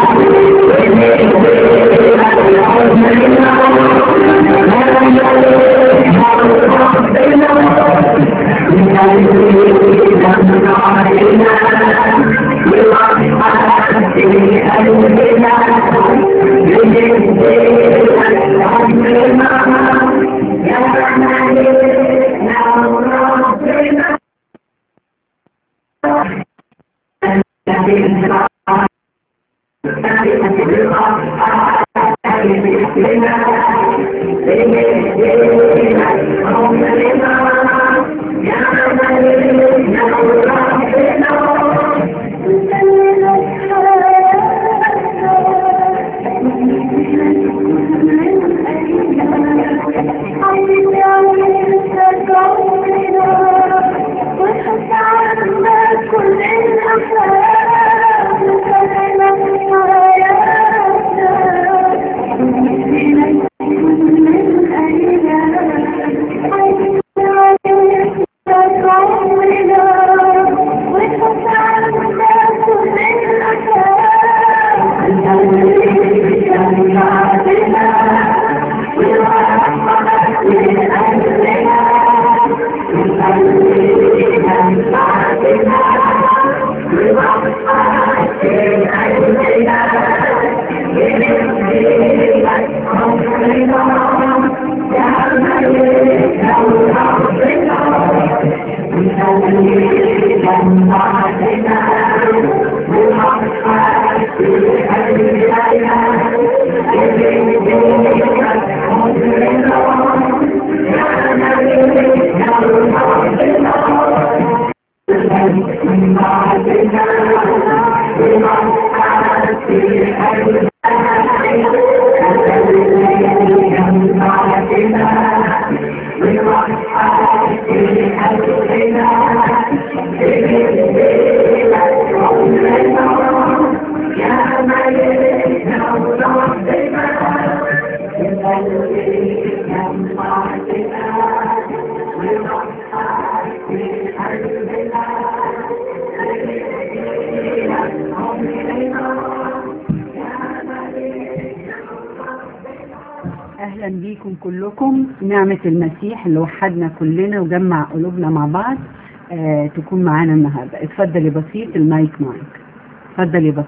اهلا بيكم كلكم نعمة المسيح اللي وحدنا كلنا وجمع قلوبنا مع بعض آه تكون معانا النهارده اتفضل يا بسيط المايك معاك اتفضل يا بسيط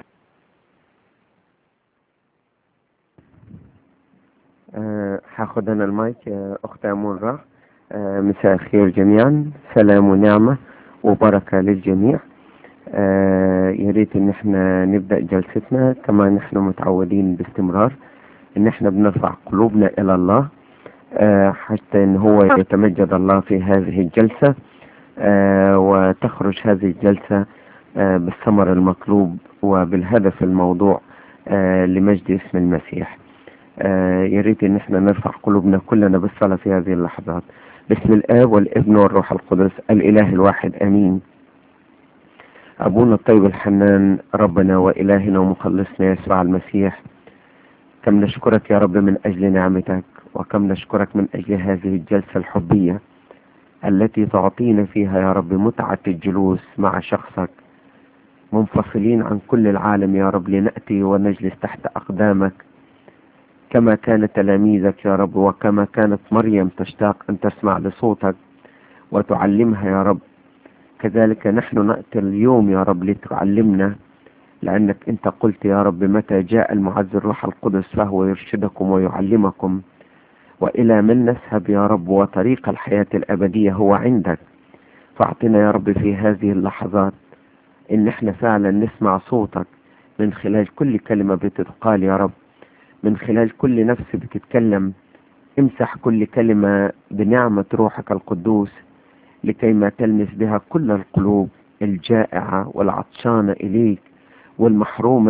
آه، هاخد انا المايك يا اخت امون آه، مساء الخير جميعا سلام ونعمة وبركة للجميع آه، يا ريت ان احنا نبدأ جلستنا كما نحن متعودين باستمرار ان احنا بنرفع قلوبنا الى الله آه، حتى ان هو يتمجد الله في هذه الجلسة آه، وتخرج هذه الجلسة آه، بالثمر المطلوب وبالهدف الموضوع آه، لمجد اسم المسيح آه، يا ريت ان احنا نرفع قلوبنا كلنا بالصلاة في هذه اللحظات باسم الاب والابن والروح القدس الاله الواحد امين ابونا الطيب الحنان ربنا والهنا ومخلصنا يسوع المسيح كم نشكرك يا رب من اجل نعمتك وكم نشكرك من اجل هذه الجلسة الحبية التي تعطينا فيها يا رب متعة الجلوس مع شخصك منفصلين عن كل العالم يا رب لنأتي ونجلس تحت أقدامك كما كان تلاميذك يا رب وكما كانت مريم تشتاق أن تسمع لصوتك وتعلمها يا رب كذلك نحن نأتي اليوم يا رب لتعلمنا لأنك أنت قلت يا رب متى جاء المعز الروح القدس فهو يرشدكم ويعلمكم وإلى من نذهب يا رب وطريق الحياة الأبدية هو عندك فأعطنا يا رب في هذه اللحظات إن احنا فعلا نسمع صوتك من خلال كل كلمة بتتقال يا رب من خلال كل نفس بتتكلم امسح كل كلمة بنعمة روحك القدوس لكي ما تلمس بها كل القلوب الجائعة والعطشانة إليك والمحرومة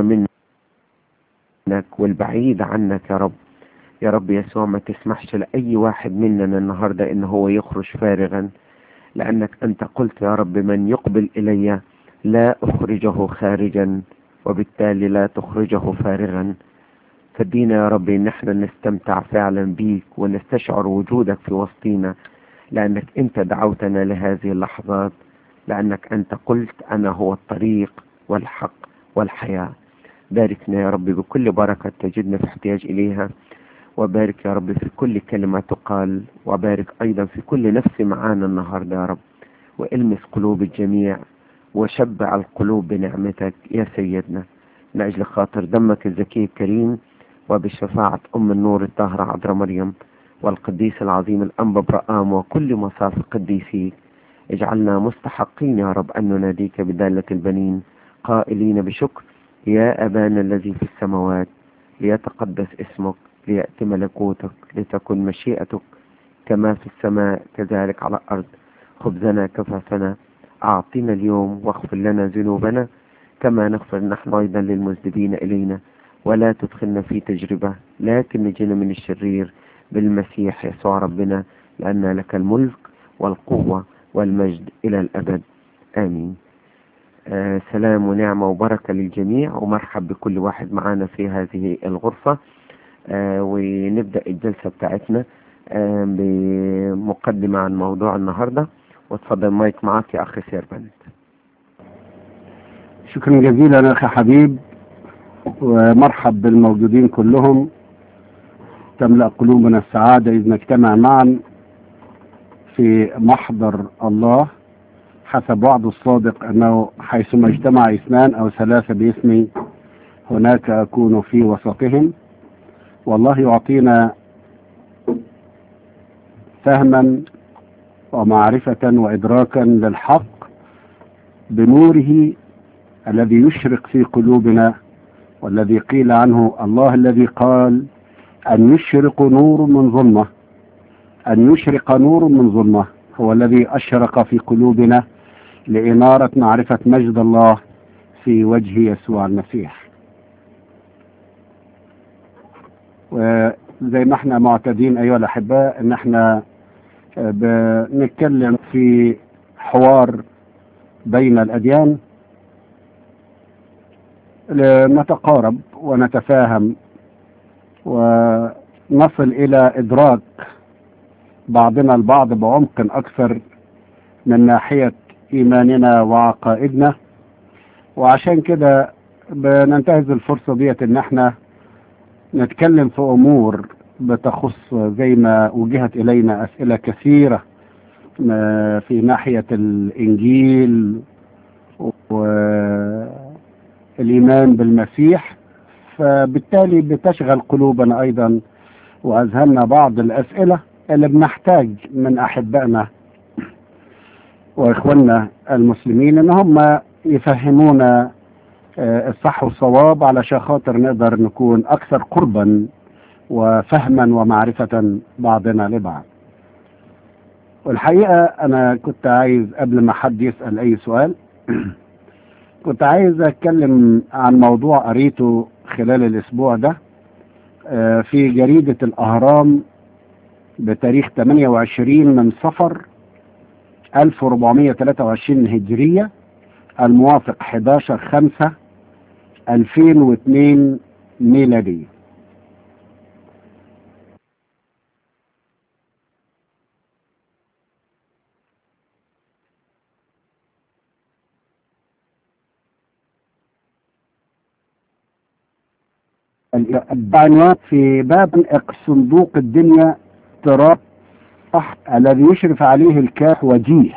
منك والبعيدة عنك يا رب يا رب يسوع ما تسمحش لأي واحد مننا النهاردة إن هو يخرج فارغا لأنك أنت قلت يا رب من يقبل إلي لا أخرجه خارجا وبالتالي لا تخرجه فارغا فدينا يا رب ان احنا نستمتع فعلا بيك ونستشعر وجودك في وسطينا لانك انت دعوتنا لهذه اللحظات لانك انت قلت انا هو الطريق والحق والحياة باركنا يا رب بكل بركة تجدنا في احتياج إليها وبارك يا رب في كل كلمة تقال وبارك أيضا في كل نفس معانا النهاردة يا رب والمس قلوب الجميع وشبع القلوب بنعمتك يا سيدنا لأجل خاطر دمك الزكي الكريم وبشفاعة أم النور الطاهرة عذراء مريم والقديس العظيم الأنبا برآم وكل مصاف القديسين اجعلنا مستحقين يا رب أن نناديك بدالة البنين قائلين بشكر يا أبانا الذي في السماوات ليتقدس اسمك ليأتي ملكوتك لتكن مشيئتك كما في السماء كذلك على الأرض خبزنا كفافنا أعطنا اليوم واغفر لنا ذنوبنا كما نغفر نحن أيضا للمذنبين إلينا ولا تدخلنا في تجربة لكن نجينا من الشرير بالمسيح يسوع ربنا لأن لك الملك والقوة والمجد إلى الأبد آمين آه سلام ونعمة وبركة للجميع ومرحب بكل واحد معنا في هذه الغرفة آه ونبدأ الجلسة بتاعتنا آه بمقدمة عن موضوع النهاردة وتفضل مايك معك يا أخي سيربنت شكرا جزيلا أخي حبيب ومرحب بالموجودين كلهم تملأ قلوبنا السعادة إذ نجتمع معا في محضر الله حسب وعد الصادق أنه حيثما اجتمع اثنان أو ثلاثة باسمي هناك أكون في وسطهم والله يعطينا فهما ومعرفة وإدراكا للحق بنوره الذي يشرق في قلوبنا والذي قيل عنه الله الذي قال أن يشرق نور من ظلمة أن يشرق نور من ظلمة هو الذي أشرق في قلوبنا لإنارة معرفة مجد الله في وجه يسوع المسيح وزي ما احنا معتادين أيها الأحباء أن احنا بنتكلم في حوار بين الأديان لنتقارب ونتفاهم ونصل إلى إدراك بعضنا البعض بعمق أكثر من ناحية إيماننا وعقائدنا وعشان كده بننتهز الفرصة ديت إن احنا نتكلم في أمور بتخص زي ما وجهت إلينا أسئلة كثيرة في ناحية الإنجيل والإيمان بالمسيح فبالتالي بتشغل قلوبنا أيضا وأذهلنا بعض الأسئلة اللي بنحتاج من أحبائنا وإخواننا المسلمين إن هم يفهمونا الصح والصواب علشان خاطر نقدر نكون أكثر قربا وفهما ومعرفة بعضنا لبعض والحقيقة أنا كنت عايز قبل ما حد يسأل أي سؤال كنت عايز أتكلم عن موضوع قريته خلال الأسبوع ده في جريدة الأهرام بتاريخ 28 من صفر 1423 هجرية الموافق 11 5 2002 ميلادية العنوان في باب صندوق الدنيا تراب الذي يشرف عليه الكاف وجيه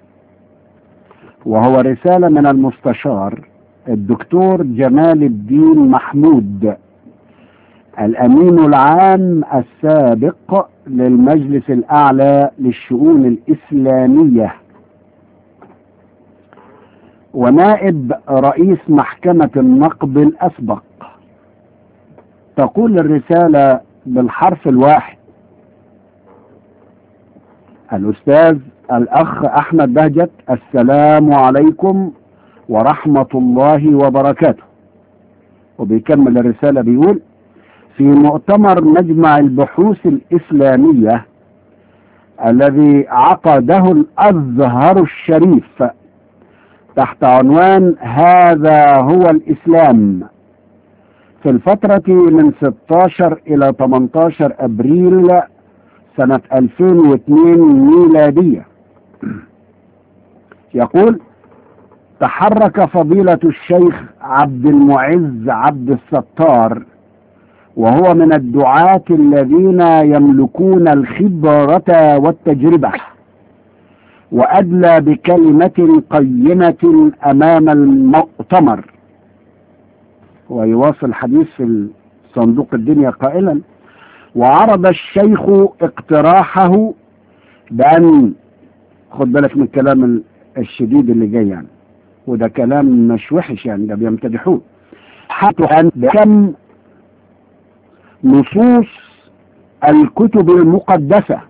وهو رسالة من المستشار الدكتور جمال الدين محمود الأمين العام السابق للمجلس الأعلى للشؤون الإسلامية ونائب رئيس محكمة النقد الأسبق تقول الرسالة بالحرف الواحد الأستاذ الأخ أحمد بهجت السلام عليكم ورحمة الله وبركاته وبيكمل الرسالة بيقول في مؤتمر مجمع البحوث الإسلامية الذي عقده الأزهر الشريف تحت عنوان هذا هو الإسلام في الفترة من 16 إلى 18 أبريل سنة 2002 ميلادية يقول تحرك فضيلة الشيخ عبد المعز عبد الستار وهو من الدعاة الذين يملكون الخبرة والتجربة وأدلى بكلمة قيمة أمام المؤتمر ويواصل الحديث في صندوق الدنيا قائلا وعرض الشيخ اقتراحه بأن خد بالك من الكلام الشديد اللي جاي يعني وده كلام مش وحش يعني ده بيمتدحوه حتى أن كم نصوص الكتب المقدسة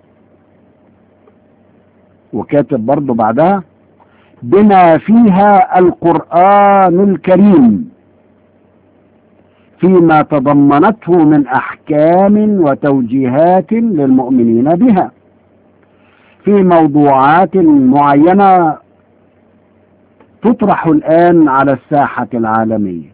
وكاتب برضه بعدها بما فيها القرآن الكريم فيما تضمنته من أحكام وتوجيهات للمؤمنين بها في موضوعات معينة تطرح الآن على الساحة العالمية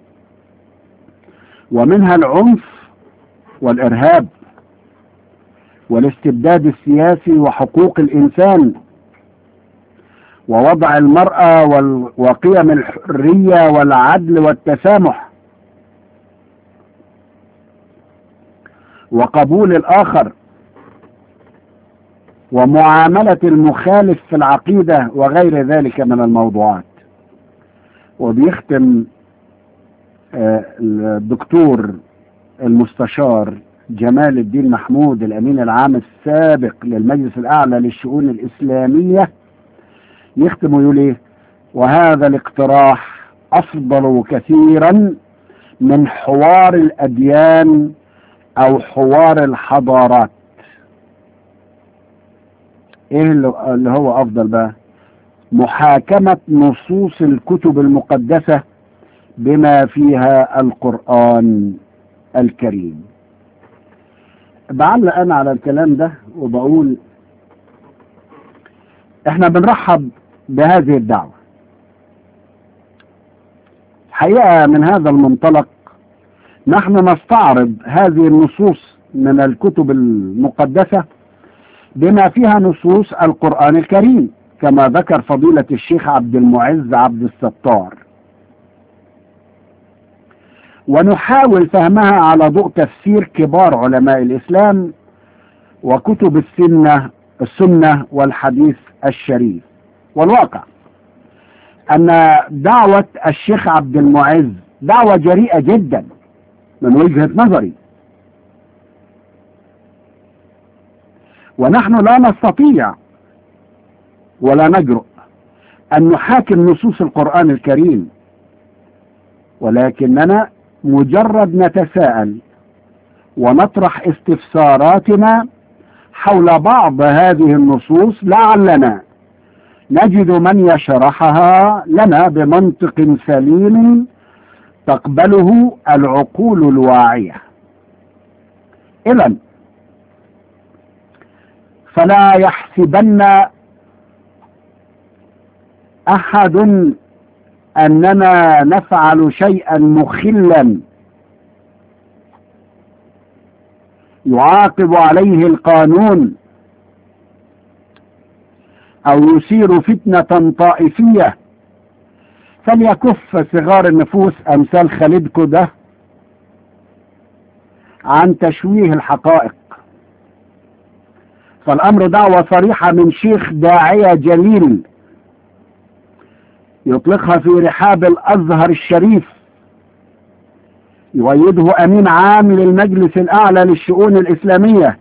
ومنها العنف والإرهاب والاستبداد السياسي وحقوق الإنسان ووضع المرأة وال- وقيم الحرية والعدل والتسامح وقبول الآخر ومعاملة المخالف في العقيدة وغير ذلك من الموضوعات وبيختم آه، الدكتور المستشار جمال الدين محمود الأمين العام السابق للمجلس الأعلى للشؤون الإسلامية يختم ويقول إيه وهذا الاقتراح أفضل كثيرا من حوار الأديان أو حوار الحضارات إيه اللي اللي هو أفضل بقى محاكمة نصوص الكتب المقدسة بما فيها القرآن الكريم بعلق أنا على الكلام ده وبقول احنا بنرحب بهذه الدعوة حقيقة من هذا المنطلق نحن نستعرض هذه النصوص من الكتب المقدسة بما فيها نصوص القرآن الكريم كما ذكر فضيلة الشيخ عبد المعز عبد الستار ونحاول فهمها على ضوء تفسير كبار علماء الإسلام وكتب السنة السنة والحديث الشريف والواقع أن دعوة الشيخ عبد المعز دعوة جريئة جدا من وجهة نظري ونحن لا نستطيع ولا نجرؤ أن نحاكم نصوص القرآن الكريم ولكننا مجرد نتساءل ونطرح استفساراتنا حول بعض هذه النصوص لعلنا نجد من يشرحها لنا بمنطق سليم تقبله العقول الواعية إذا فلا يحسبن أحد أننا نفعل شيئا مخلا يعاقب عليه القانون أو يثير فتنة طائفية فليكف صغار النفوس أمثال خالدكو ده عن تشويه الحقائق فالأمر دعوة صريحة من شيخ داعية جليل يطلقها في رحاب الأزهر الشريف يؤيده أمين عام للمجلس الأعلى للشؤون الإسلامية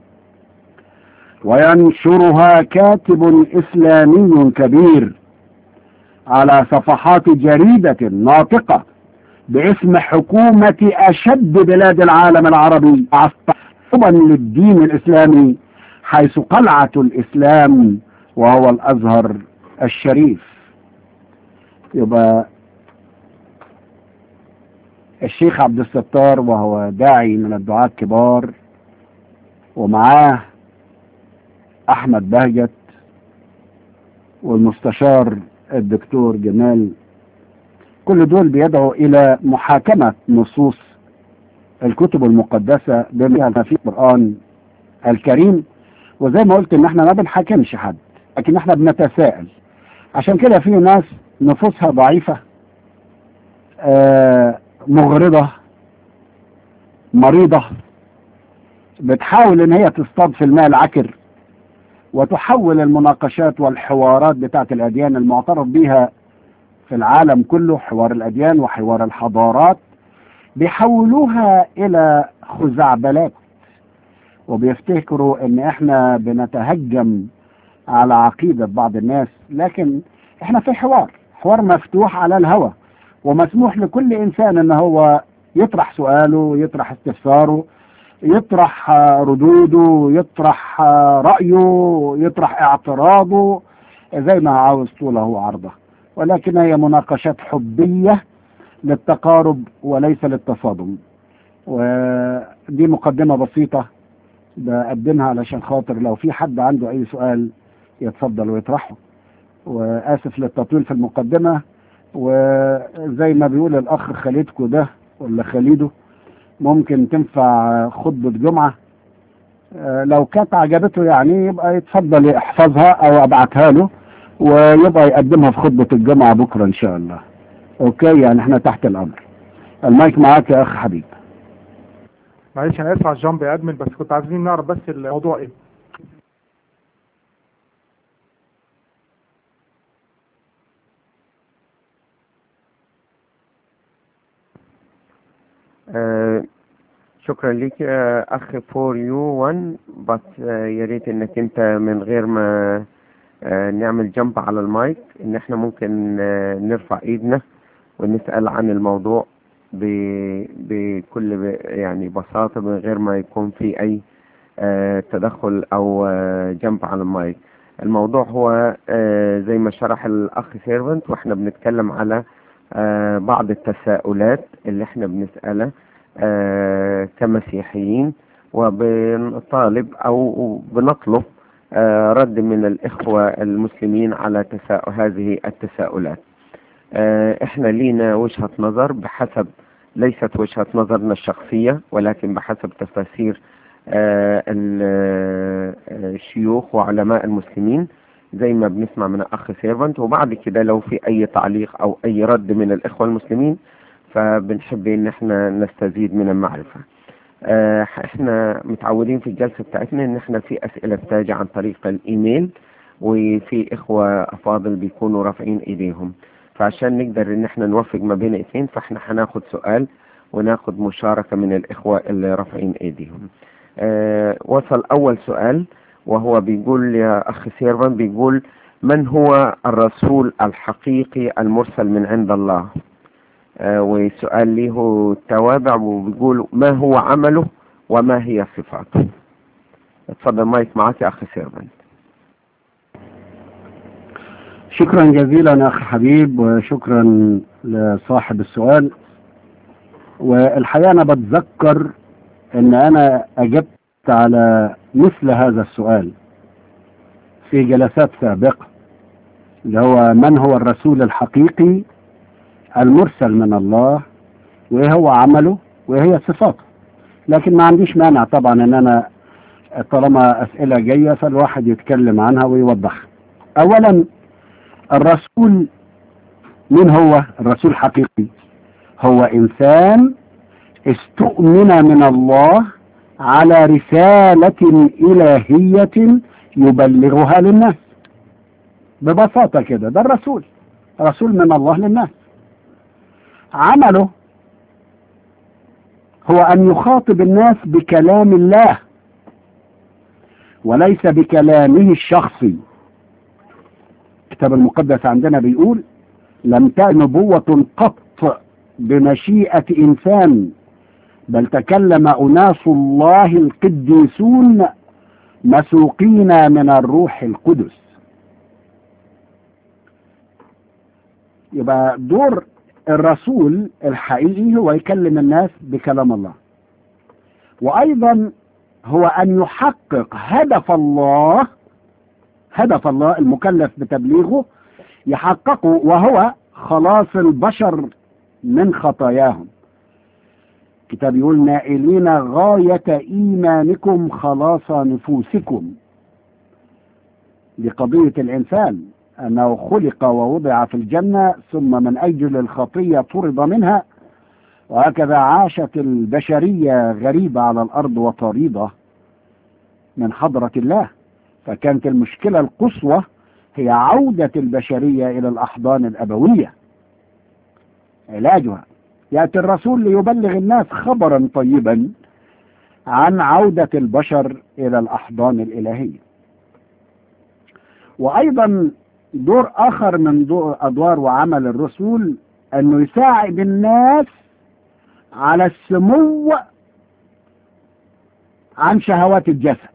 وينشرها كاتب إسلامي كبير على صفحات جريدة ناطقة باسم حكومة أشد بلاد العالم العربي عصبا للدين الإسلامي حيث قلعة الإسلام وهو الأزهر الشريف يبقى الشيخ عبد الستار وهو داعي من الدعاة الكبار ومعاه أحمد بهجت والمستشار الدكتور جمال كل دول بيدعوا إلى محاكمة نصوص الكتب المقدسة بما في القرآن الكريم وزي ما قلت إن احنا ما بنحاكمش حد لكن احنا بنتساءل عشان كده في ناس نفوسها ضعيفة آه، مغرضة مريضة بتحاول ان هي تصطاد في الماء العكر وتحول المناقشات والحوارات بتاعت الاديان المعترف بها في العالم كله حوار الاديان وحوار الحضارات بيحولوها الى خزعبلات وبيفتكروا ان احنا بنتهجم على عقيدة بعض الناس لكن احنا في حوار حوار مفتوح على الهوى ومسموح لكل انسان ان هو يطرح سؤاله يطرح استفساره يطرح آه، ردوده يطرح آه، رأيه يطرح اعتراضه زي ما عاوز طوله وعرضه ولكن هي مناقشات حبية للتقارب وليس للتصادم ودي مقدمة بسيطة بقدمها علشان خاطر لو في حد عنده أي سؤال يتفضل ويطرحه وآسف للتطويل في المقدمة وزي ما بيقول الأخ خالدكو ده ولا خليده ممكن تنفع خطبة جمعة آه، لو كانت عجبته يعني يبقى يتفضل يحفظها أو أبعتها له ويبقى يقدمها في خطبة الجمعة بكرة إن شاء الله أوكي يعني إحنا تحت الأمر المايك معاك يا أخ حبيب معلش انا اسف على الجامب يا ادمن بس كنت عايزين نعرف بس الموضوع ايه آه، شكرا ليك يا اخ فور يو 1 بس آه، يا ريت انك انت من غير ما آه، نعمل جنب على المايك ان احنا ممكن آه، نرفع ايدنا ونسأل عن الموضوع ب- بكل ب- يعني بساطة من غير ما يكون في اي آه، تدخل او آه، جنب على المايك الموضوع هو آه، زي ما شرح الاخ سيرفنت واحنا بنتكلم على آه، بعض التساؤلات اللي احنا بنسألها آه، كمسيحيين وبنطالب او بنطلب آه، رد من الاخوة المسلمين على تساؤل هذه التساؤلات آه، احنا لينا وجهة نظر بحسب ليست وجهة نظرنا الشخصية ولكن بحسب تفاسير آه، ال- آه، الشيوخ وعلماء المسلمين زي ما بنسمع من اخ سيرفنت وبعد كده لو في اي تعليق او اي رد من الاخوة المسلمين فبنحب ان احنا نستزيد من المعرفة آه، احنا متعودين في الجلسة بتاعتنا ان احنا في اسئلة بتاجي عن طريق الايميل وفي اخوة افاضل بيكونوا رافعين ايديهم فعشان نقدر ان احنا نوفق ما بين الاثنين فاحنا هناخد سؤال وناخد مشاركة من الاخوة اللي رافعين ايديهم آه وصل اول سؤال وهو بيقول يا اخ سيرفان بيقول من هو الرسول الحقيقي المرسل من عند الله آه وسؤال له توابع وبيقول ما هو عمله وما هي صفاته اتفضل مايك معك يا اخ سيرفان شكرا جزيلا يا أخ حبيب وشكرا لصاحب السؤال والحقيقة أنا بتذكر أن أنا أجبت على مثل هذا السؤال في جلسات سابقة اللي هو من هو الرسول الحقيقي المرسل من الله وإيه هو عمله وإيه هي صفاته لكن ما عنديش مانع طبعا أن أنا طالما أسئلة جاية فالواحد يتكلم عنها ويوضحها أولا الرسول من هو الرسول الحقيقي هو إنسان استؤمن من الله على رسالة إلهية يبلغها للناس ببساطة كده ده الرسول رسول من الله للناس عمله هو أن يخاطب الناس بكلام الله وليس بكلامه الشخصي الكتاب المقدس عندنا بيقول لم تأن نبوة قط بمشيئة إنسان بل تكلم أناس الله القديسون مسوقين من الروح القدس يبقى دور الرسول الحقيقي هو يكلم الناس بكلام الله وأيضا هو أن يحقق هدف الله هدف الله المكلف بتبليغه يحققه وهو خلاص البشر من خطاياهم كتاب يقول نائلين غاية إيمانكم خلاص نفوسكم دي قضية الإنسان أنه خلق ووضع في الجنة ثم من أجل الخطية طرد منها وهكذا عاشت البشرية غريبة على الأرض وطريدة من حضرة الله فكانت المشكلة القصوى هي عودة البشرية إلى الأحضان الأبوية علاجها يأتي الرسول ليبلغ الناس خبرا طيبا عن عودة البشر إلى الأحضان الإلهية وأيضا دور آخر من دور أدوار وعمل الرسول أنه يساعد الناس على السمو عن شهوات الجسد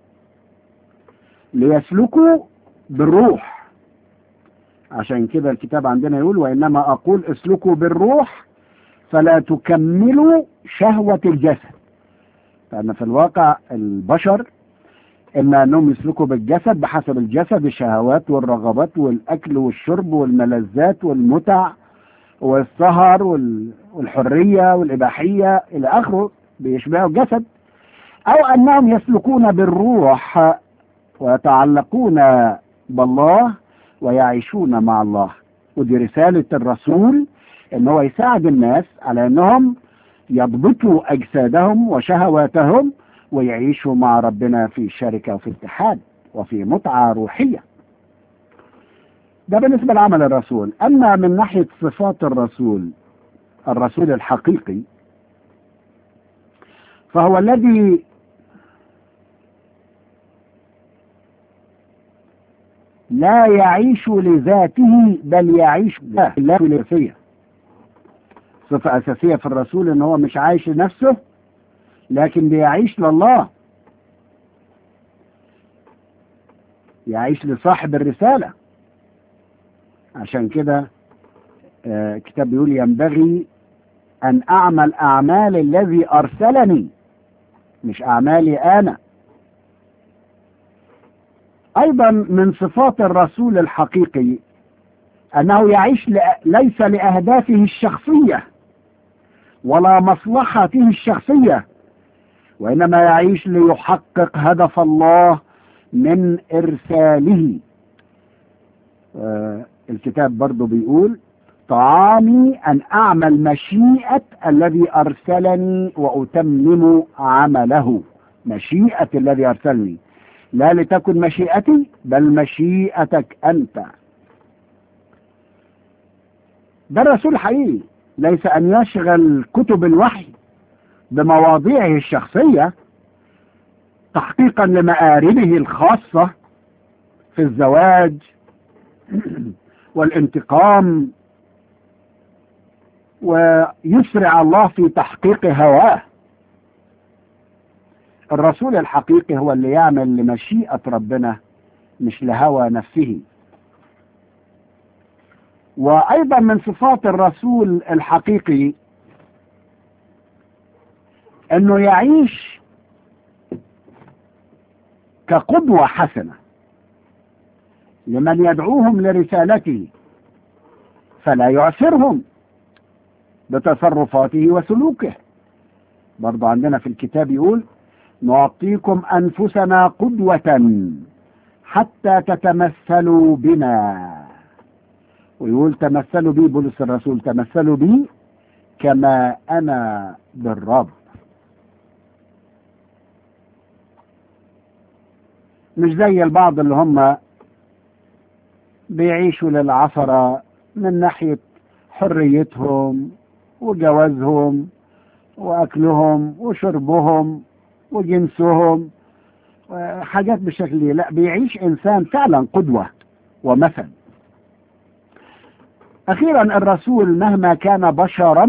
ليسلكوا بالروح عشان كده الكتاب عندنا يقول وإنما أقول اسلكوا بالروح فلا تكملوا شهوة الجسد لأن في الواقع البشر إما أنهم يسلكوا بالجسد بحسب الجسد الشهوات والرغبات والأكل والشرب والملذات والمتع والسهر والحرية والإباحية إلى آخره بيشبهوا الجسد أو أنهم يسلكون بالروح ويتعلقون بالله ويعيشون مع الله ودي رسالة الرسول ان هو يساعد الناس على انهم يضبطوا اجسادهم وشهواتهم ويعيشوا مع ربنا في شركة وفي اتحاد وفي متعة روحية ده بالنسبة لعمل الرسول اما من ناحية صفات الرسول الرسول الحقيقي فهو الذي لا يعيش لذاته بل يعيش لا لذاته صفة أساسية في الرسول إن هو مش عايش لنفسه لكن بيعيش لله يعيش لصاحب الرسالة عشان كده آه كتاب بيقول ينبغي أن أعمل أعمال الذي أرسلني مش أعمالي أنا أيضا من صفات الرسول الحقيقي أنه يعيش ليس لأهدافه الشخصية ولا مصلحته الشخصية وإنما يعيش ليحقق هدف الله من إرساله آه الكتاب برضو بيقول طعامي أن أعمل مشيئة الذي أرسلني وأتمم عمله مشيئة الذي أرسلني لا لتكن مشيئتي بل مشيئتك أنت ده الرسول حقيقي ليس أن يشغل كتب الوحي بمواضيعه الشخصية تحقيقا لمآربه الخاصة في الزواج والانتقام ويسرع الله في تحقيق هواه الرسول الحقيقي هو اللي يعمل لمشيئة ربنا مش لهوى نفسه وأيضا من صفات الرسول الحقيقي أنه يعيش كقدوة حسنة لمن يدعوهم لرسالته فلا يعسرهم بتصرفاته وسلوكه برضو عندنا في الكتاب يقول نعطيكم أنفسنا قدوة حتى تتمثلوا بنا ويقول تمثلوا بي بولس الرسول تمثلوا بي كما أنا بالرب مش زي البعض اللي هم بيعيشوا للعثرة من ناحية حريتهم وجوازهم وأكلهم وشربهم وجنسهم حاجات بالشكل لا بيعيش إنسان فعلا قدوة ومثل أخيرا الرسول مهما كان بشرا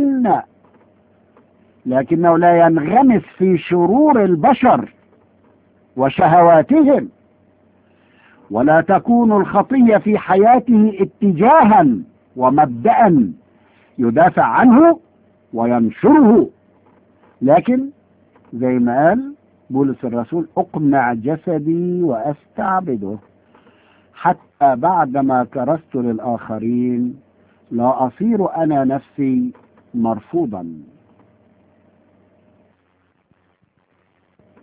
لكنه لا ينغمس في شرور البشر وشهواتهم ولا تكون الخطية في حياته اتجاها ومبدأ يدافع عنه وينشره لكن زي ما قال بولس الرسول اقمع جسدي واستعبده حتى بعدما كرست للآخرين لا أصير أنا نفسي مرفوضا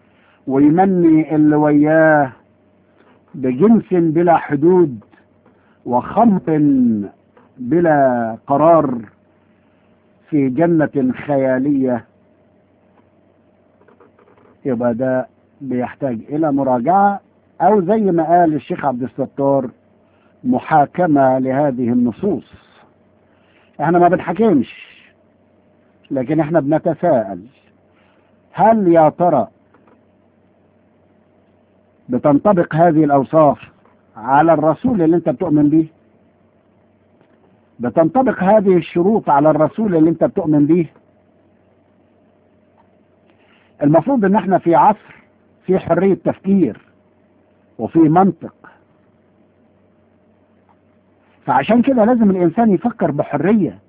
ويمني اللي وياه بجنس بلا حدود وخمط بلا قرار في جنة خيالية يبقى ده بيحتاج إلى مراجعة أو زي ما قال الشيخ عبد الستار محاكمة لهذه النصوص احنا ما بنحكمش لكن احنا بنتساءل هل يا ترى بتنطبق هذه الأوصاف على الرسول اللي انت بتؤمن به بتنطبق هذه الشروط على الرسول اللي انت بتؤمن به المفروض ان احنا في عصر في حرية تفكير وفي منطق فعشان كده لازم الانسان يفكر بحرية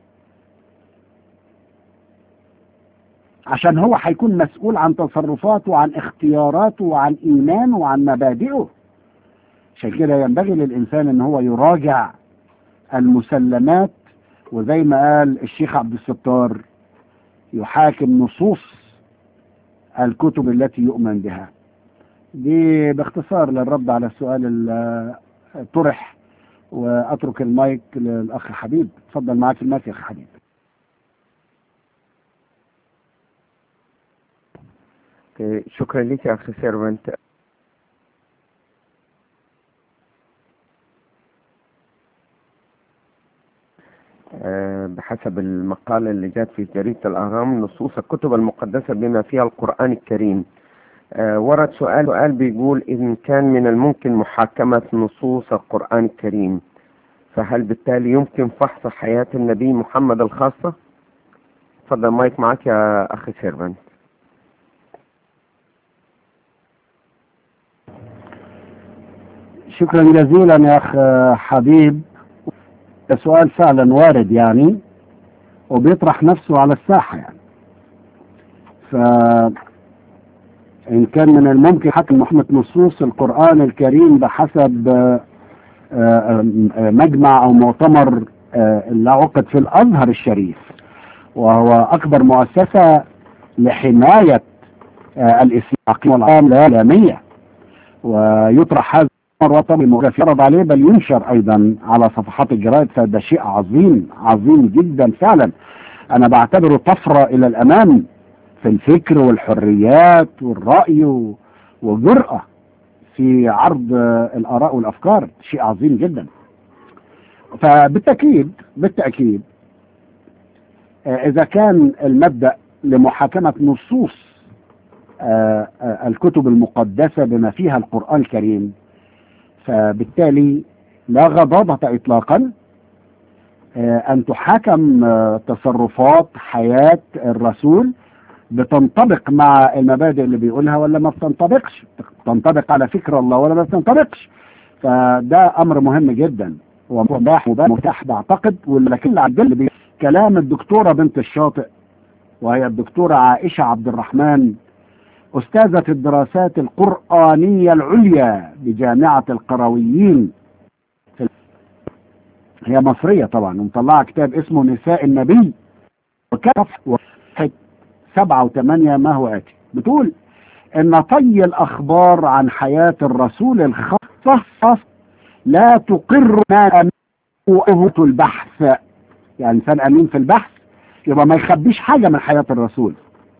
عشان هو هيكون مسؤول عن تصرفاته وعن اختياراته وعن ايمانه وعن مبادئه عشان كده ينبغي للانسان ان هو يراجع المسلمات وزي ما قال الشيخ عبد الستار يحاكم نصوص الكتب التي يؤمن بها دي باختصار للرد على السؤال اللي طرح واترك المايك للاخ حبيب اتفضل معاك المايك يا اخ حبيب أوكي، شكرا لك يا اخي سيرفنت آه، بحسب المقالة اللي جات في جريدة الأهرام نصوص الكتب المقدسة بما فيها القرآن الكريم آه، ورد سؤال سؤال بيقول إن كان من الممكن محاكمة نصوص القرآن الكريم فهل بالتالي يمكن فحص حياة النبي محمد الخاصة؟ تفضل مايك معك يا أخي سيرفنت شكرا جزيلا يا اخ حبيب السؤال فعلا وارد يعني وبيطرح نفسه على الساحة يعني ف إن كان من الممكن حتى محمد نصوص القرآن الكريم بحسب آه، آه، آه، مجمع أو مؤتمر آه، اللي عقد في الأزهر الشريف وهو أكبر مؤسسة لحماية آه، الإسلام والعام العالمية ويطرح هذا مرة طبعا يعرض عليه بل ينشر أيضا على صفحات الجرائد فده شيء عظيم عظيم جدا فعلا أنا بعتبره طفرة إلى الأمام في الفكر والحريات والرأي و- وجرأة في عرض آه، الآراء والأفكار شيء عظيم جدا فبالتأكيد بالتأكيد آه، إذا كان المبدأ لمحاكمة نصوص آه، آه، الكتب المقدسة بما فيها القرآن الكريم فبالتالي لا غضاضة إطلاقا آه، أن تحاكم آه، تصرفات حياة الرسول بتنطبق مع المبادئ اللي بيقولها ولا ما بتنطبقش تنطبق على فكر الله ولا ما بتنطبقش فده أمر مهم جدا ومباح مباح متاح بعتقد ولكن العدل بي- كلام الدكتورة بنت الشاطئ وهي الدكتورة عائشة عبد الرحمن أستاذة الدراسات القرآنية العليا بجامعة القرويين في هي مصرية طبعا ومطلعة كتاب اسمه نساء النبي وكف واحد سبعة وثمانية ما هو آتي بتقول إن طي الأخبار عن حياة الرسول الخاصة لا تقر ما أمه البحث يعني إنسان أمين في البحث يبقى ما يخبيش حاجة من حياة الرسول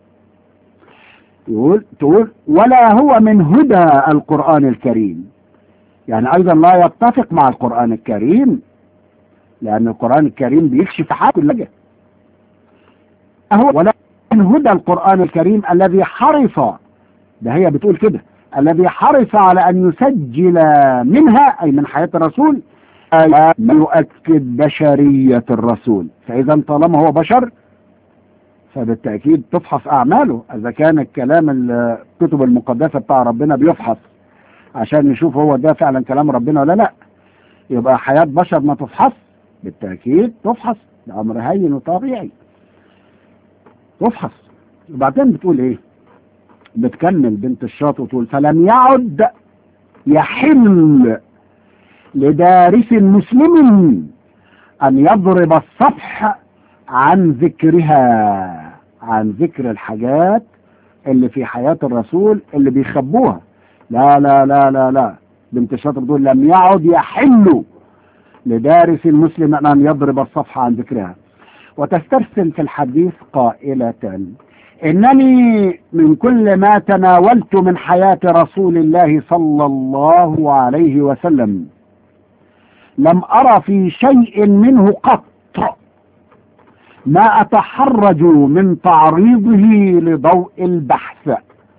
يقول تقول ولا هو من هدى القرآن الكريم يعني أيضا لا يتفق مع القرآن الكريم لأن القرآن الكريم بيكشف حاجة كل حاجة أهو ولا من هدى القرآن الكريم الذي حرص ده هي بتقول كده الذي حرص على أن يسجل منها أي من حياة الرسول ما يؤكد بشرية الرسول فإذا طالما هو بشر فبالتأكيد تفحص أعماله إذا كان الكلام الكتب المقدسة بتاع ربنا بيفحص عشان نشوف هو ده فعلا كلام ربنا ولا لا يبقى حياة بشر ما تفحص بالتأكيد تفحص ده أمر هين وطبيعي تفحص وبعدين بتقول إيه بتكمل بنت الشاطئ وتقول فلم يعد يحل لدارس مسلم أن يضرب الصفح عن ذكرها عن ذكر الحاجات اللي في حياة الرسول اللي بيخبوها لا لا لا لا لا بنت الشاطر بتقول لم يعد يحل لدارس مسلم أن يضرب الصفحة عن ذكرها وتسترسل في الحديث قائلة إنني من كل ما تناولت من حياة رسول الله صلى الله عليه وسلم لم أرى في شيء منه قط ما أتحرج من تعريضه لضوء البحث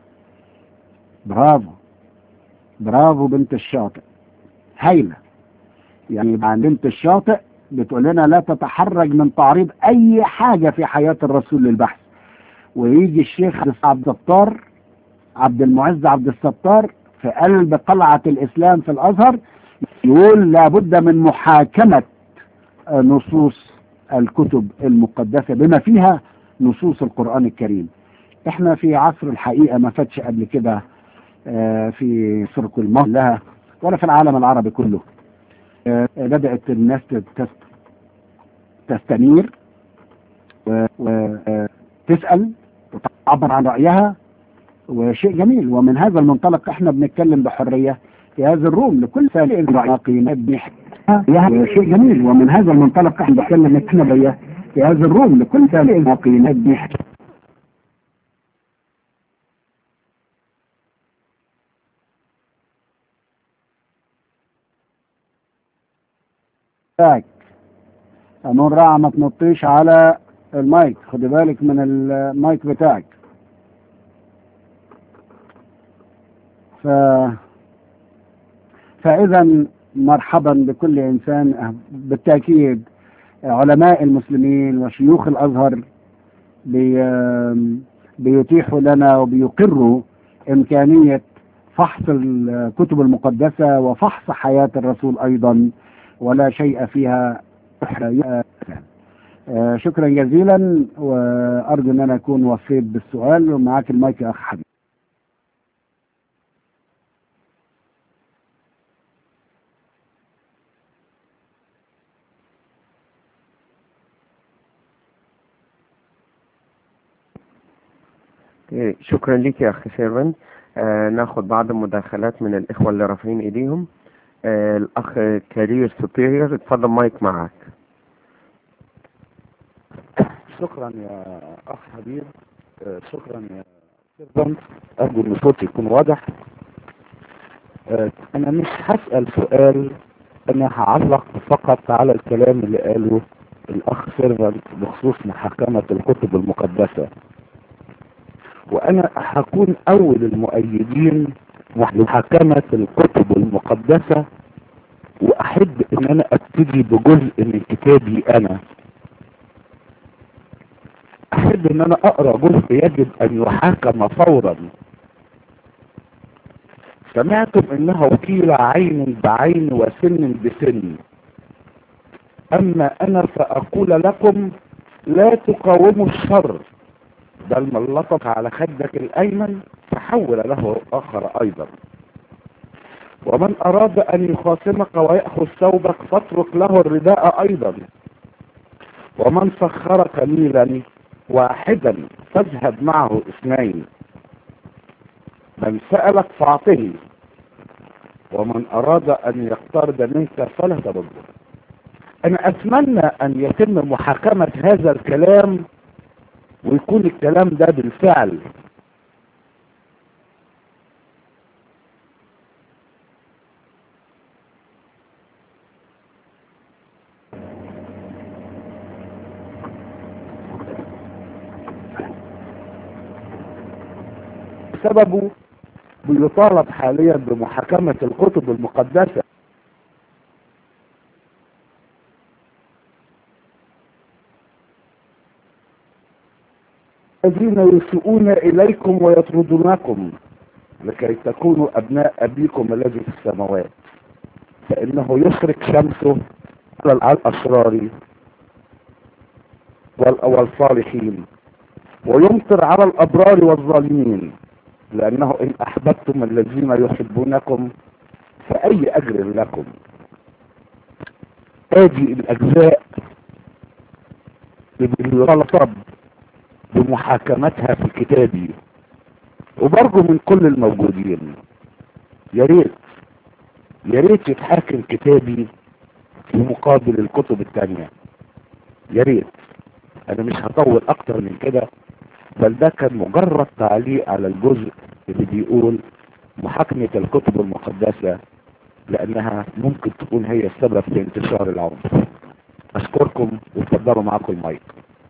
برافو برافو بنت الشاطئ هايلة يعني عن بنت الشاطئ بتقول لنا لا تتحرج من تعريض أي حاجة في حياة الرسول للبحث ويجي الشيخ عبد الستار عبد المعز عبد الستار في قلب قلعة الإسلام في الأزهر يقول لابد من محاكمة نصوص الكتب المقدسة بما فيها نصوص القرآن الكريم احنا في عصر الحقيقة ما فاتش قبل كده في سرق المصر لها ولا في العالم العربي كله بدأت الناس تستنير وتسأل وتعبر عن رأيها وشيء جميل ومن هذا المنطلق احنا بنتكلم بحرية في هذا الروم لكل سائل رأيين شيء جميل ومن هذا المنطلق احنا بنتكلم احنا بيا في هذا الروم لكل سائل رأيين بتاعك أمون راعة ما تنطيش على المايك خدي بالك من المايك بتاعك ف فإذا مرحبا بكل إنسان بالتأكيد علماء المسلمين وشيوخ الأزهر بي بيتيحوا لنا وبيقروا إمكانية فحص الكتب المقدسة وفحص حياة الرسول أيضا ولا شيء فيها آه شكرا جزيلا وارجو ان انا اكون وفيت بالسؤال ومعاك المايك يا اخ حبيبي شكرا لك يا اخي سيرفنت آه ناخد بعض المداخلات من الاخوه اللي رافعين ايديهم آه الاخ كارير سوبيريور اتفضل مايك معاك شكرا يا اخ حبيب آه شكرا يا سيرفنت ارجو ان صوتي يكون واضح آه انا مش هسأل سؤال انا هعلق فقط على الكلام اللي قاله الاخ سيرفنت بخصوص محاكمة الكتب المقدسة وانا هكون اول المؤيدين لمحاكمة الكتب المقدسة واحب ان انا ابتدي بجزء من كتابي انا احب ان انا اقرا جزء يجب ان يحاكم فورا سمعتم انه قيل عين بعين وسن بسن اما انا فاقول لكم لا تقاوموا الشر بل من لطف على خدك الايمن فحول له اخر ايضا ومن اراد ان يخاصمك ويأخذ ثوبك فاترك له الرداء ايضا ومن سخرك ميلا واحدا فاذهب معه اثنين من سألك فاعطه ومن اراد ان يقترض منك فلا ترده انا اتمنى ان يتم محاكمة هذا الكلام ويكون الكلام ده بالفعل سببه بيطالب حاليا بمحاكمة الكتب المقدسة الذين يسيئون إليكم ويطردونكم لكي تكونوا أبناء أبيكم الذي في السماوات فإنه يشرك شمسه على الأشرار والصالحين ويمطر على الأبرار والظالمين لأنه إن أحببتم الذين يحبونكم فأي أجر لكم هذه الأجزاء بالطلب بمحاكمتها في كتابي وبرجو من كل الموجودين يا ريت يا ريت يتحاكم كتابي مقابل الكتب التانية يا ريت انا مش هطول اكتر من كده بل ده كان مجرد تعليق على الجزء اللي بيقول محاكمة الكتب المقدسة لانها ممكن تكون هي السبب في انتشار العنف اشكركم واتفضلوا معاكم المايك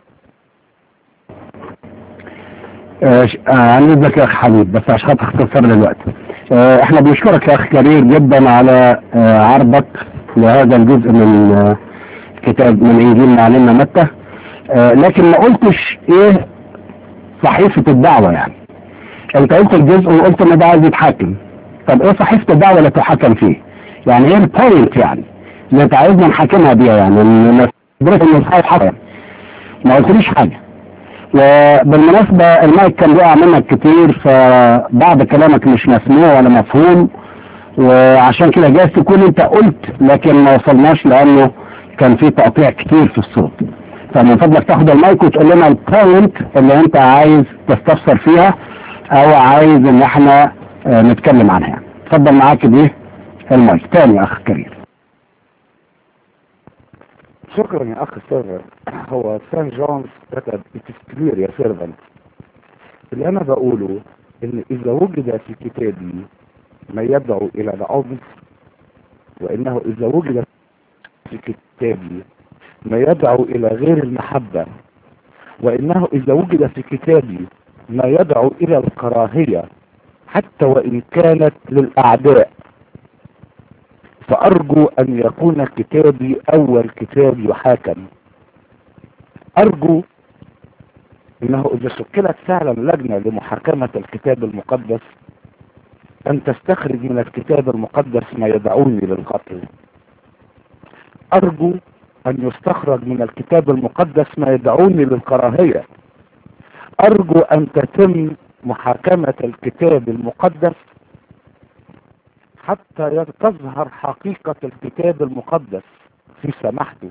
آه، ش- آه، عن اذنك يا اخ حبيب بس عشان تختصر لي الوقت آه، احنا بنشكرك يا اخ كرير جدا على آه، عرضك لهذا الجزء من آه، كتاب من انجيل معلمنا متى آه، لكن ما قلتش ايه صحيفة الدعوة يعني انت قلت الجزء وقلت ان ده عايز يتحاكم طب ايه صحيفة الدعوة اللي تحاكم فيه يعني ايه البوينت يعني اللي انت عايزنا نحاكمها بيها يعني ان نثبت ان الصحيح حصل ما قلتليش حاجة وبالمناسبة المايك كان بيقع منك كتير فبعض كلامك مش مسموع ولا مفهوم وعشان كده جايز تكون انت قلت لكن ما وصلناش لانه كان في تقطيع كتير في الصوت فمن فضلك تاخد المايك وتقول لنا البوينت اللي انت عايز تستفسر فيها او عايز ان احنا آه، نتكلم عنها يعني اتفضل معاك بايه المايك تاني يا اخ كريم شكرا يا اخ سيرفر هو سان جونز كتب كلير يا سيرفنت اللي انا بقوله ان اذا وجد في كتابي ما يدعو الى العنف وانه اذا وجد في كتابي ما يدعو الى غير المحبة وانه اذا وجد في كتابي ما يدعو الى الكراهية حتى وان كانت للاعداء فأرجو أن يكون كتابي أول كتاب يحاكم أرجو أنه إذا شكلت فعلا لجنة لمحاكمة الكتاب المقدس أن تستخرج من الكتاب المقدس ما يدعوني للقتل أرجو أن يستخرج من الكتاب المقدس ما يدعوني للكراهية أرجو أن تتم محاكمة الكتاب المقدس حتى تظهر حقيقة الكتاب المقدس في سماحته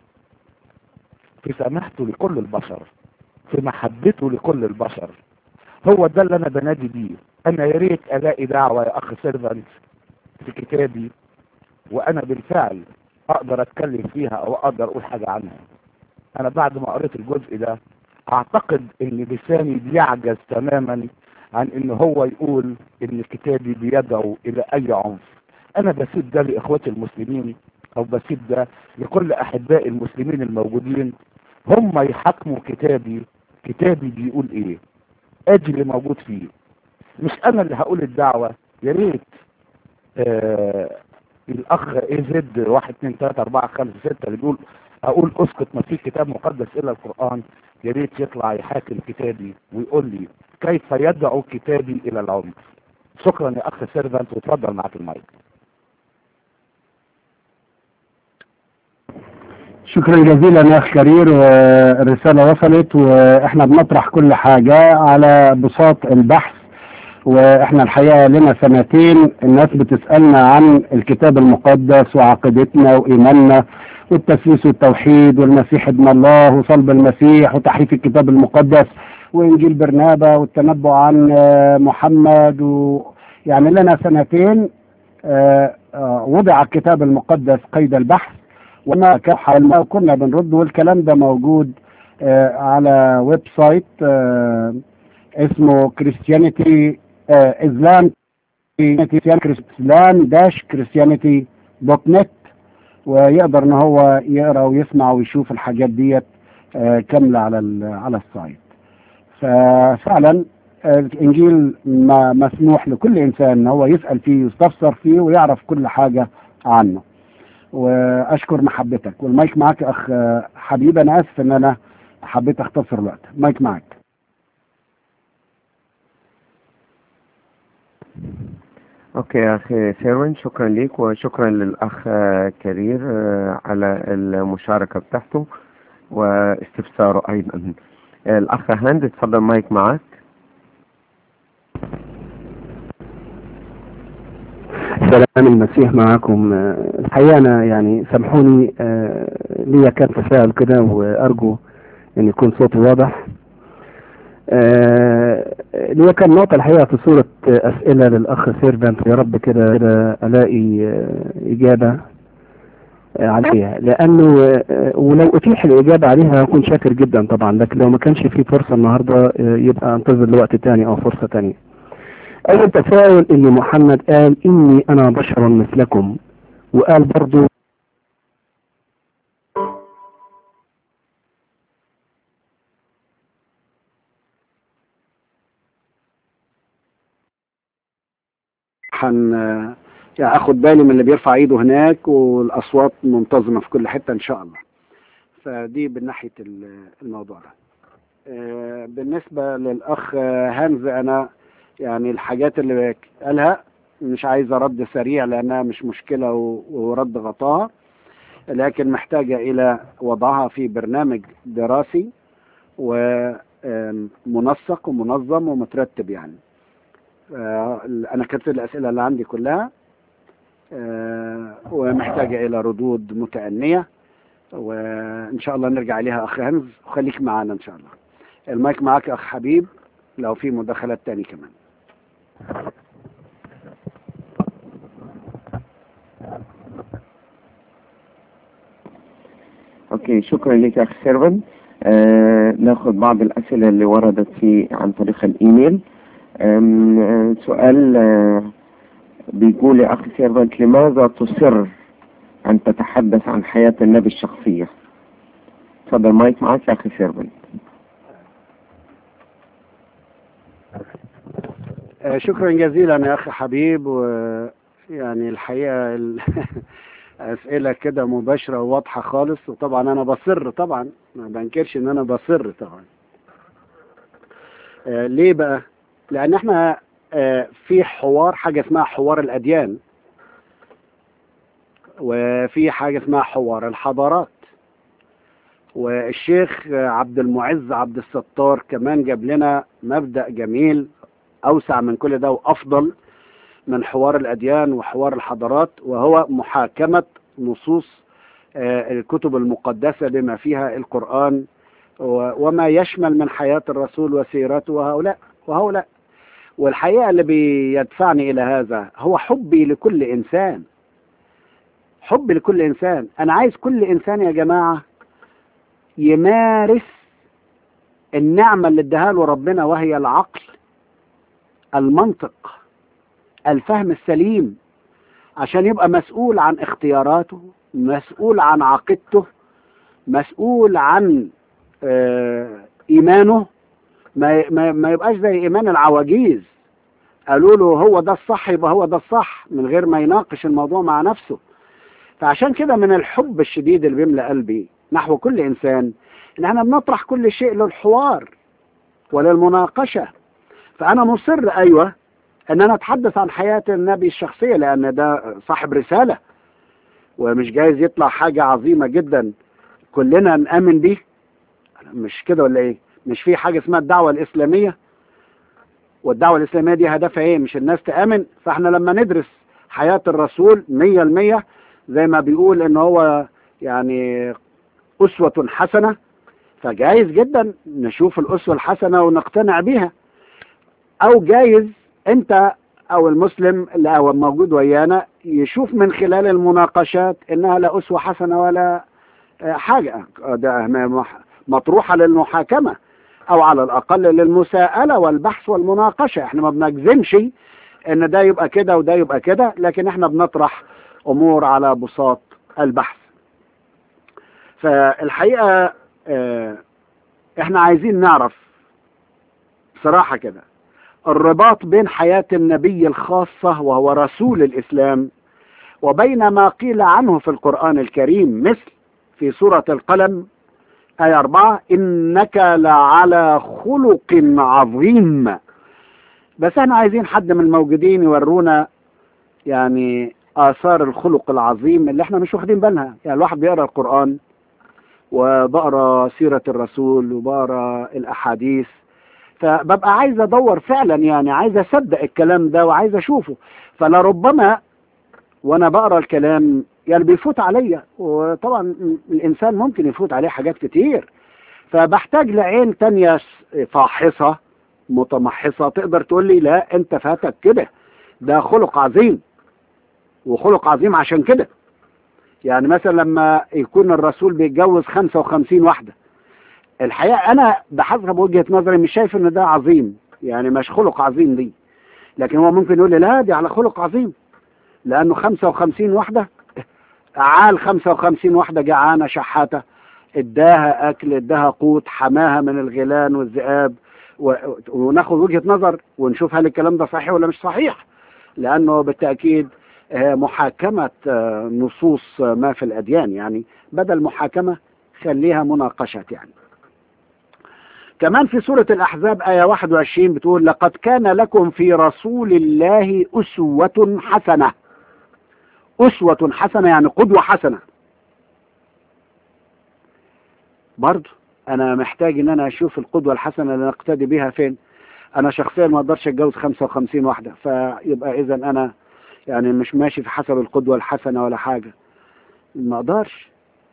في سماحته لكل البشر في محبته لكل البشر هو ده اللي انا بنادي بيه انا يا ريت الاقي دعوة يا اخ سيرفنت في كتابي وانا بالفعل اقدر اتكلم فيها او اقدر اقول حاجة عنها انا بعد ما قريت الجزء ده اعتقد ان لساني بيعجز تماما عن ان هو يقول ان كتابي بيدعو الى اي عنف انا بسيب ده لاخواتي المسلمين او بسيب ده لكل احبائي المسلمين الموجودين هم يحكموا كتابي كتابي بيقول ايه ادي اللي موجود فيه مش انا اللي هقول الدعوة يا ريت آه الاخ اي زد واحد اتنين تلاتة اربعة خمسة ستة اللي بيقول اقول اسكت ما في كتاب مقدس الا القرآن يا ريت يطلع يحاكم كتابي ويقول لي كيف يدعو كتابي الى العنف شكرا يا اخ سيرفنت وتفضل معاك المايك شكرا جزيلا يا اخ كرير والرسالة وصلت واحنا بنطرح كل حاجة على بساط البحث واحنا الحقيقة لنا سنتين الناس بتسألنا عن الكتاب المقدس وعقيدتنا وايماننا والتسليس والتوحيد والمسيح ابن الله وصلب المسيح وتحريف الكتاب المقدس وانجيل برنابا والتنبؤ عن آه، محمد و يعني لنا سنتين آه، آه، وضع الكتاب المقدس قيد البحث وما كان حولنا وكنا بنرد والكلام ده موجود آه، على ويب سايت آه، اسمه كريستيانيتي اسلام اسلام داش كريستيانيتي دوت نت ويقدر ان هو يقرا ويسمع ويشوف الحاجات ديت آه، كامله على ال- على السايت ففعلا آه، الانجيل ما- مسموح لكل انسان ان هو يسال فيه ويستفسر فيه ويعرف كل حاجه عنه واشكر محبتك والمايك معاك يا اخ آه، حبيب انا اسف ان انا حبيت اختصر الوقت مايك معاك اوكي يا اخي سيرون شكرا ليك وشكرا للاخ آه، كرير آه، على المشاركة بتاعته واستفساره ايضا الاخ هند اتفضل مايك معك سلام المسيح معكم آه، الحقيقة أنا يعني سامحوني آه، ليا كان تساؤل كده وأرجو أن يكون صوتي واضح آه، ليا كان نقطة الحقيقة في صورة آه، أسئلة للأخ سيرفنت يا رب كده كده ألاقي آه، إجابة آه، عليها لانه آه، ولو اتيح الاجابه عليها هكون شاكر جدا طبعا لكن لو ما كانش في فرصه النهارده آه، يبقى انتظر لوقت تاني او فرصه تانية اول تساؤل ان محمد قال اني انا بشر مثلكم وقال برضو حن يعني اخد بالي من اللي بيرفع ايده هناك والاصوات منتظمه في كل حته ان شاء الله فدي من ناحيه ال- الموضوع ده آه، بالنسبه للاخ هانز انا يعني الحاجات اللي قالها مش عايز رد سريع لانها مش مشكله و- ورد غطاها لكن محتاجه الى وضعها في برنامج دراسي ومنسق ومنظم ومترتب يعني آه، انا كتبت الاسئله اللي عندي كلها آه، ومحتاجه الى ردود متأنية وان شاء الله نرجع اليها اخ هنز وخليك معانا ان شاء الله المايك معاك اخ حبيب لو في مداخلات تاني كمان اوكي شكرا لك يا اخي سيرفن آه ناخذ بعض الاسئله اللي وردت في عن طريق الايميل آم، آه سؤال آه بيقول يا اخي سيرفنت لماذا تصر ان تتحدث عن حياه النبي الشخصيه تفضل مايك معك يا اخي سيرفنت آه، شكرا جزيلا يا اخي حبيب ويعني الحقيقه ال- اسئله كده مباشره وواضحه خالص وطبعا انا بصر طبعا ما بنكرش ان انا بصر طبعا آه، ليه بقى لان احنا آه، في حوار حاجه اسمها حوار الاديان وفي حاجه اسمها حوار الحضارات والشيخ آه، عبد المعز عبد الستار كمان جاب لنا مبدأ جميل أوسع من كل ده وأفضل من حوار الأديان وحوار الحضارات وهو محاكمة نصوص آه، الكتب المقدسة بما فيها القرآن و- وما يشمل من حياة الرسول وسيرته وهؤلاء وهؤلاء والحقيقة اللي بيدفعني إلى هذا هو حبي لكل إنسان حبي لكل إنسان أنا عايز كل إنسان يا جماعة يمارس النعمة اللي اداها له ربنا وهي العقل المنطق الفهم السليم عشان يبقى مسؤول عن اختياراته مسؤول عن عقيدته مسؤول عن آه، ايمانه ما ما ما يبقاش زي ايمان العواجيز قالوا له هو ده الصح يبقى هو ده الصح من غير ما يناقش الموضوع مع نفسه فعشان كده من الحب الشديد اللي بيملأ قلبي نحو كل انسان ان احنا بنطرح كل شيء للحوار وللمناقشه فانا مصر ايوه ان انا اتحدث عن حياه النبي الشخصيه لان ده صاحب رساله ومش جايز يطلع حاجه عظيمه جدا كلنا نامن بيه مش كده ولا ايه مش في حاجه اسمها الدعوه الاسلاميه والدعوه الاسلاميه دي هدفها ايه مش الناس تامن فاحنا لما ندرس حياه الرسول مية المية زي ما بيقول ان هو يعني اسوه حسنه فجايز جدا نشوف الاسوه الحسنه ونقتنع بيها او جايز انت او المسلم اللي هو موجود ويانا يشوف من خلال المناقشات انها لا اسوه حسنه ولا آه، حاجه ده مح- مطروحه للمحاكمه او على الاقل للمساءله والبحث والمناقشه احنا ما بنجزمش ان ده يبقى كده وده يبقى كده لكن احنا بنطرح امور على بساط البحث فالحقيقه آه، احنا عايزين نعرف بصراحه كده الرباط بين حياة النبي الخاصة وهو رسول الإسلام وبين ما قيل عنه في القرآن الكريم مثل في سورة القلم آية أربعة إنك لعلى خلق عظيم بس احنا عايزين حد من الموجودين يورونا يعني آثار الخلق العظيم اللي احنا مش واخدين بالنا يعني الواحد بيقرأ القرآن وبقرأ سيرة الرسول وبقرأ الأحاديث فببقى عايز ادور فعلا يعني عايز اصدق الكلام ده وعايز اشوفه فلربما وانا بقرا الكلام يعني بيفوت عليا وطبعا الانسان ممكن يفوت عليه حاجات كتير فبحتاج لعين تانية فاحصة متمحصة تقدر تقول لي لا انت فاتك كده ده خلق عظيم وخلق عظيم عشان كده يعني مثلا لما يكون الرسول بيتجوز 55 واحدة الحقيقة أنا بحسب وجهة نظري مش شايف إن ده عظيم يعني مش خلق عظيم دي لكن هو ممكن يقول لي لا دي على خلق عظيم لأنه 55 واحدة عال 55 واحدة جعانة شحاتة اداها أكل اداها قوت حماها من الغيلان والذئاب و... وناخد وجهة نظر ونشوف هل الكلام ده صحيح ولا مش صحيح لأنه بالتأكيد آه، محاكمة آه، نصوص آه، ما في الأديان يعني بدل محاكمة خليها مناقشة يعني كمان في سورة الأحزاب آية 21 بتقول لقد كان لكم في رسول الله أسوة حسنة أسوة حسنة يعني قدوة حسنة برضه أنا محتاج إن أنا أشوف القدوة الحسنة اللي نقتدي بها فين أنا شخصيا ما أقدرش أتجوز 55 واحدة فيبقى إذا أنا يعني مش ماشي في حسب القدوة الحسنة ولا حاجة ما أقدرش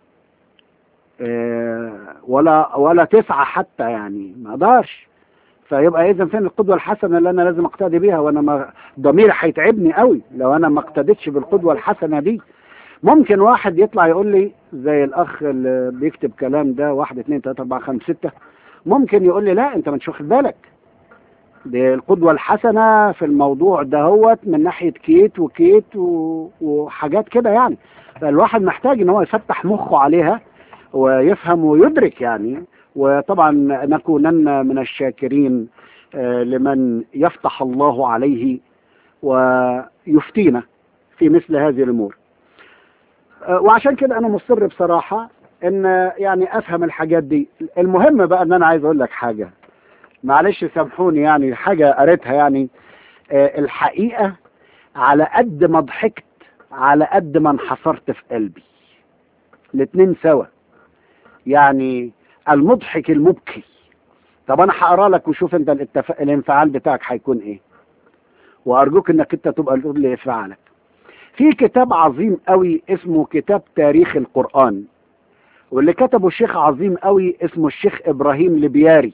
آه، ولا ولا تسعة حتى يعني ما أقدرش فيبقى إذا فين القدوة الحسنة اللي أنا لازم أقتدي بيها وأنا ما ضميري هيتعبني قوي لو أنا ما اقتديتش بالقدوة الحسنة دي ممكن واحد يطلع يقول لي زي الأخ اللي بيكتب كلام ده واحد اتنين تلاتة أربعة خمسة ستة ممكن يقول لي لا أنت مش واخد بالك دي القدوة الحسنة في الموضوع دهوت من ناحية كيت وكيت و... وحاجات كده يعني فالواحد محتاج ان هو يفتح مخه عليها ويفهم ويدرك يعني وطبعا نكونن من الشاكرين آه، لمن يفتح الله عليه ويفتينا في مثل هذه الامور آه، وعشان كده انا مصر بصراحة ان يعني افهم الحاجات دي المهم بقى ان انا عايز اقول لك حاجة معلش سامحوني يعني حاجة قريتها يعني آه، الحقيقة على قد ما ضحكت على قد ما انحصرت في قلبي الاتنين سوا يعني المضحك المبكي طب انا هقرا لك وشوف انت الاتف... الانفعال بتاعك هيكون ايه وارجوك انك انت تبقى تقول لي انفعالك في كتاب عظيم قوي اسمه كتاب تاريخ القرآن واللي كتبه الشيخ عظيم قوي اسمه الشيخ ابراهيم لبياري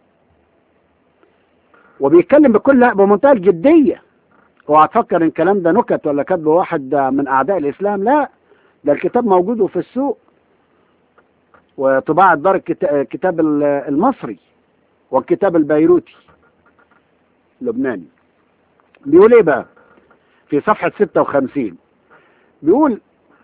وبيتكلم بكل بمنتهى الجدية اوعى تفكر ان الكلام ده نكت ولا كاتبه واحد من اعداء الاسلام لا ده الكتاب موجود في السوق وطباعة دار الكت- الكتاب ال- المصري والكتاب البيروتي لبناني بيقول ايه بقى في صفحة 56 بيقول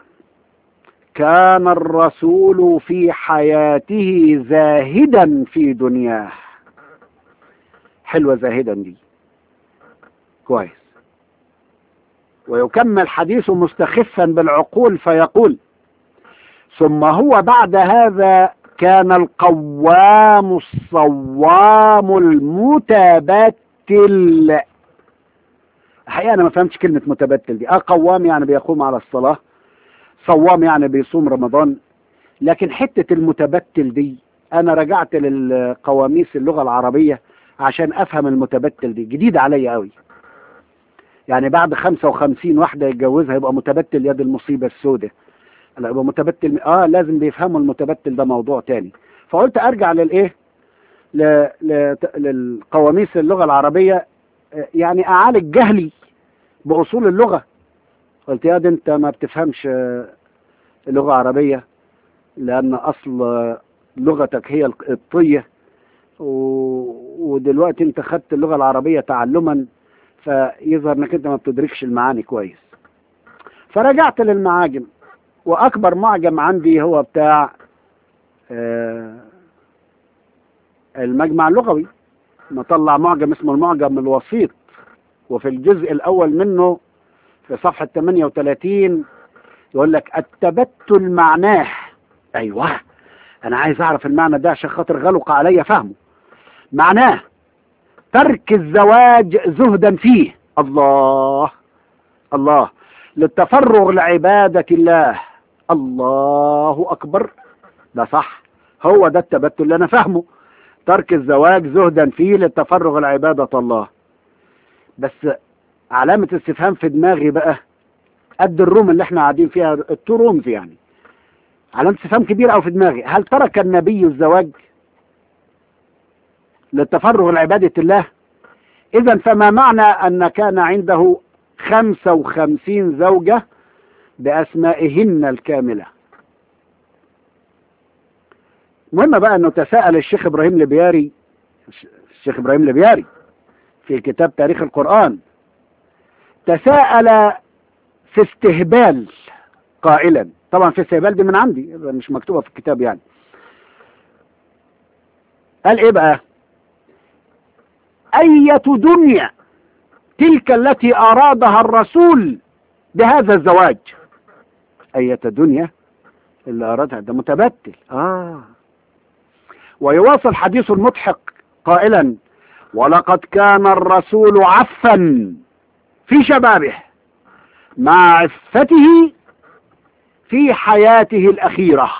كان الرسول في حياته زاهدا في دنياه حلوة زاهدا دي كويس ويكمل حديثه مستخفا بالعقول فيقول ثم هو بعد هذا كان القوام الصوام المتبتل الحقيقة أنا ما فهمتش كلمة متبتل دي اه قوام يعني بيقوم على الصلاة صوام يعني بيصوم رمضان لكن حتة المتبتل دي أنا رجعت للقواميس اللغة العربية عشان أفهم المتبتل دي جديدة عليا قوي يعني بعد 55 واحدة يتجوزها يبقى متبتل يد المصيبة السوداء لا يبقى متبتل اه لازم بيفهموا المتبتل ده موضوع تاني فقلت ارجع للايه ل... ل... للقواميس اللغة العربية آه، يعني اعالج جهلي باصول اللغة قلت يا دي انت ما بتفهمش آه، اللغة العربية لان اصل آه، لغتك هي القبطية و... ودلوقتي انت خدت اللغة العربية تعلما فيظهر انك انت ما بتدركش المعاني كويس فرجعت للمعاجم واكبر معجم عندي هو بتاع آه، المجمع اللغوي مطلع معجم اسمه المعجم الوسيط وفي الجزء الاول منه في صفحة 38 يقول لك التبتل معناه ايوه انا عايز اعرف المعنى ده عشان خاطر غلق عليا فهمه معناه ترك الزواج زهدا فيه الله الله للتفرغ لعبادة الله الله أكبر ده صح هو ده التبتل اللي أنا فاهمه ترك الزواج زهدا فيه للتفرغ لعبادة الله بس علامة استفهام في دماغي بقى قد الروم اللي احنا قاعدين فيها التو رومز يعني علامة استفهام كبيرة أو في دماغي هل ترك النبي الزواج للتفرغ لعبادة الله إذا فما معنى أن كان عنده خمسة وخمسين زوجة بأسمائهن الكاملة المهم بقى أنه تساءل الشيخ إبراهيم لبياري الشيخ إبراهيم لبياري في كتاب تاريخ القرآن تساءل في استهبال قائلا طبعا في استهبال دي من عندي مش مكتوبة في الكتاب يعني قال ايه بقى أية دنيا تلك التي أرادها الرسول بهذا الزواج أية دنيا اللي أرادها ده متبتل آه ويواصل حديث المضحك قائلا ولقد كان الرسول عفا في شبابه مع عفته في حياته الأخيرة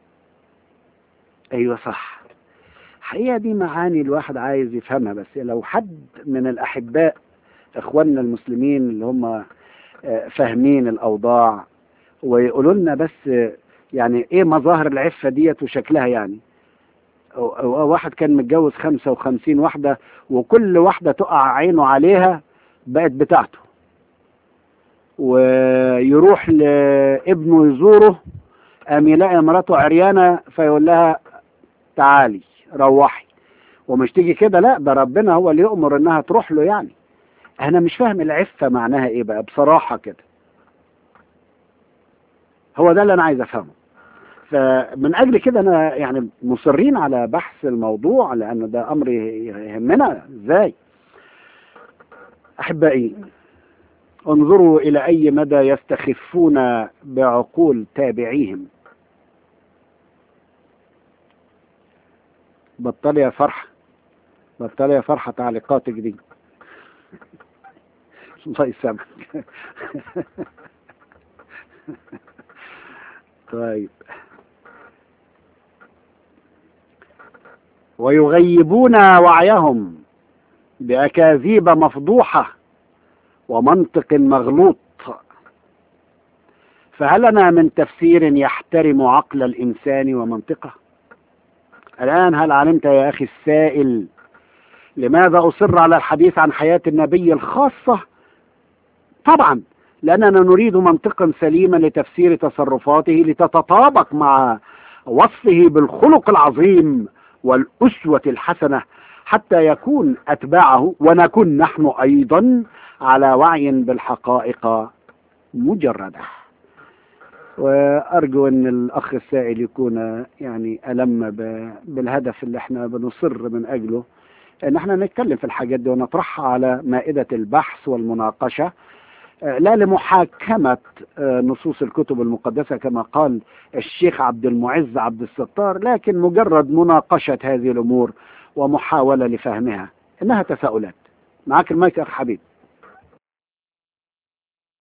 أيوة صح الحقيقة دي معاني الواحد عايز يفهمها بس لو حد من الأحباء إخواننا المسلمين اللي هم فاهمين الأوضاع ويقولوا لنا بس يعني إيه مظاهر العفة ديت وشكلها يعني واحد كان متجوز خمسة وخمسين واحدة وكل واحدة تقع عينه عليها بقت بتاعته ويروح لابنه يزوره قام يلاقي مراته عريانة فيقول لها تعالي روحي ومش تيجي كده لا ده ربنا هو اللي يؤمر انها تروح له يعني انا مش فاهم العفة معناها ايه بقى بصراحة كده هو ده اللي انا عايز افهمه فمن اجل كده انا يعني مصرين على بحث الموضوع لان ده امر يهمنا ازاي احبائي انظروا الى اي مدى يستخفون بعقول تابعيهم بطل يا فرحة بطل يا فرحة تعليقاتك دي الله يسامحك طيب ويغيبون وعيهم بأكاذيب مفضوحة ومنطق مغلوط فهل لنا من تفسير يحترم عقل الإنسان ومنطقه الآن هل علمت يا أخي السائل لماذا أصر على الحديث عن حياة النبي الخاصة طبعا لأننا نريد منطقا سليما لتفسير تصرفاته لتتطابق مع وصفه بالخلق العظيم والأسوة الحسنة حتى يكون أتباعه ونكون نحن أيضا على وعي بالحقائق مجردة وأرجو أن الأخ السائل يكون يعني ألم بالهدف اللي احنا بنصر من أجله أن احنا نتكلم في الحاجات دي ونطرحها على مائدة البحث والمناقشة لا لمحاكمة نصوص الكتب المقدسة كما قال الشيخ عبد المعز عبد الستار لكن مجرد مناقشة هذه الأمور ومحاولة لفهمها إنها تساؤلات معك المايك أخ حبيب